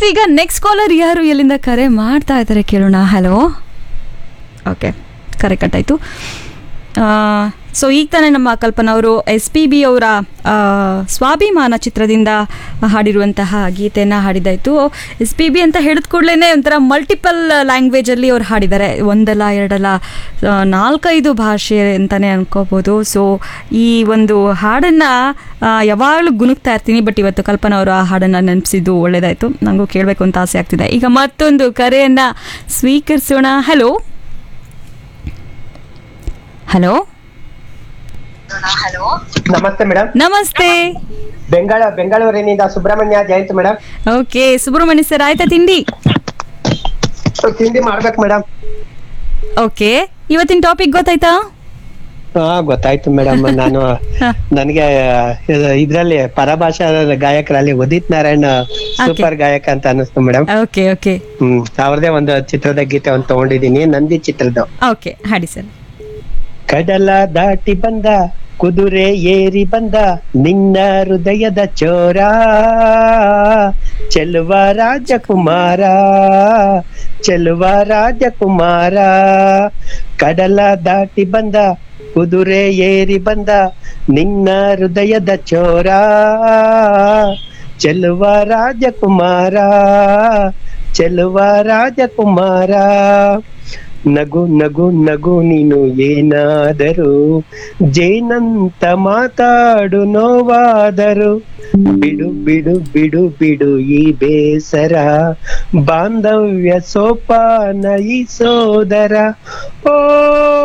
S ಈಗ next collar ಯಾರು ಎಲ್ಲಿಂದ ಕರೆ ಮಾಡ್ತಾ ಇದ್ದಾರೆ ಕೇಳೋಣ ಹಲೋ ಓಕೆ ಕರೆ ಕಟ್ಟಾಯಿತು ಸೊ ಈಗ ತಾನೇ ನಮ್ಮ ಕಲ್ಪನಾ ಅವರು ಎಸ್ ಪಿ ಬಿ ಅವರ ಆ, ಸ್ವಾಭಿಮಾನ ಚಿತ್ರದಿಂದ ಹಾಡಿರುವಂತಹ ಗೀತೆಯನ್ನು ಹಾಡಿದಾಯಿತು ಎಸ್ ಪಿ ಬಿ ಅಂತ ಹೇಳಿದ ಕೂಡಲೇ ಒಂಥರ ಮಲ್ಟಿಪಲ್ ಲ್ಯಾಂಗ್ವೇಜಲ್ಲಿ ಅವ್ರು ಹಾಡಿದ್ದಾರೆ ಒಂದಲ್ಲ ಎರಡಲ್ಲ ಆ, ನಾಲ್ಕೈದು ಭಾಷೆ ಅಂತಲೇ ಅನ್ಕೋಬೋದು ಸೊ ಈ ಒಂದು ಹಾಡನ್ನು ಯಾವಾಗಲೂ ಗುನುಗ್ತಾ ಇರ್ತೀನಿ ಬಟ್ ಇವತ್ತು ಕಲ್ಪನಾ ಅವರು ಆ ಹಾಡನ್ನು ನೆನಪಿಸಿದ್ದು ಒಳ್ಳೇದಾಯಿತು ನನಗೂ ಕೇಳಬೇಕು ಅಂತ ಆಸೆ ಆಗ್ತಿದೆ ಈಗ ಮತ್ತೊಂದು ಕರೆಯನ್ನು ಸ್ವೀಕರಿಸೋಣ ಹಲೋ ಹಲೋ ನಮಸ್ತೆ ಮೇಡಮ್ ನಮಸ್ತೆ ಬೆಂಗಳ ಬೆಂಗಳೂರಿನಿಂದ Subrahmanya Jayanth madam okay Subrahmanya sir ಆಯ್ತಾ ತಿಂಡಿ ತಿಂಡಿ ಮಾಡ್ಬೇಕು ಮೇಡಮ್ ಓಕೆ ಇವತ್ತಿನ ಟಾಪಿಕ್ ಗೊತ್ತಾಯ್ತಾ ಹಾ ಗೊತ್ತಾಯ್ತು ಮೇಡಮ್ ನಾನು ನನಗೆ ಇದ್ರಲ್ಲಿ ಪರಭಾಷಾ ಗಾಯಕರಲ್ಲಿ ಉದಿತ್ ನಾರಾಯಣ್ ಸೂಪರ್ ಗಾಯಕ ಅಂತ ಅನಿಸ್ತು ಮೇಡಮ್ ಓಕೆ ಓಕೆ ಹ್ಮ್ ಅವ್ರದೇ ಒಂದು ಚಿತ್ರದ ಗೀತೆ ಒಂದು ತಗೊಂಡಿದೀನಿ ನಂದಿ ಚಿತ್ರದ ಓಕೆ ಹಾಡಿ ಸರ್ ಕಡಲ ದಾಟಿ ಬಂದ ಕುದುರೆ ಏರಿ ಬಂದ ನಿನ್ನ ಹೃದಯದ ಚೋರ ಚೆಲುವ ರಾಜಕುಮಾರ ಚೆಲುವ ರಾಜಕುಮಾರ ಕಡಲ ದಾಟಿ ಬಂದ ಕುದುರೆ ಏರಿ ಬಂದ ನಿನ್ನ ಹೃದಯದ ಚೋರ ಚೆಲುವ ರಾಜಕುಮಾರ ಚೆಲುವ ರಾಜಕುಮಾರ ನಗು ನಗು ನಗು ನೀನು ಏನಾದರೂ ಜೇನಂತ ಮಾತಾಡು ನೋವಾದರು ಬಿಡು ಬಿಡು ಬಿಡು ಬಿಡು ಈ ಬೇಸರ ಬಾಂಧವ್ಯ ಸೋಪಾನ ಈ ಸೋದರ ಓ